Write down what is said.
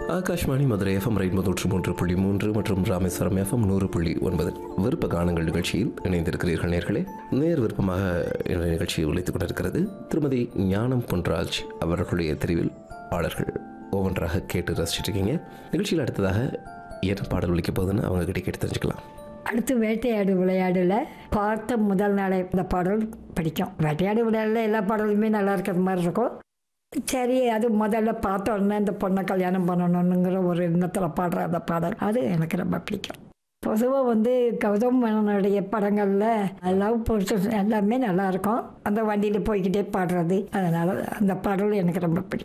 Akashvani Madurai FM ரெயின்பது நூற்று மூன்று புள்ளி மூன்று மற்றும் ராமேஸ்வரம் எஃப்எம் நூறு புள்ளி ஒன்பது விருப்ப கானங்கள் நிகழ்ச்சியில் இணைந்திருக்கிறீர்கள் நேர்களே நேர் விருப்பமாக இந்த நிகழ்ச்சி ஒழித்துக் கொண்டிருக்கிறது திருமதி ஞானம் பொன்ராஜ் அவர்களுடைய தெரிவில் பாடல்கள் ஒவ்வொன்றாக கேட்டு ரசிச்சுட்டு இருக்கீங்க நிகழ்ச்சியில் அடுத்ததாக என்ன பாடல் ஒழிக்க போகுதுன்னு அவங்க கிட்ட கேட்டு தெரிஞ்சுக்கலாம் அடுத்து வேட்டையாடு விளையாடுல பார்த்த முதல் நாளே இந்த பாடல் பிடிக்கும் வேட்டையாடு விளையாடுல எல்லா பாடலுமே நல்லா இருக்கிற மாதிரி இருக்கும் சரி அது முதல்ல பார்த்த உடனே இந்த பொண்ணை கல்யாணம் பண்ணணுங்கிற ஒரு எண்ணத்தில் பாடுற அந்த பாடல் அது எனக்கு ரொம்ப பிடிக்கும் பொதுவாக வந்து கௌதம் மேனனுடைய படங்களில் லவ் போர்ஷன் எல்லாமே நல்லா இருக்கும் அந்த வண்டியில் போய்கிட்டே பாடுறது அதனால் அந்த பாடல் எனக்கு ரொம்ப பிடிக்கும்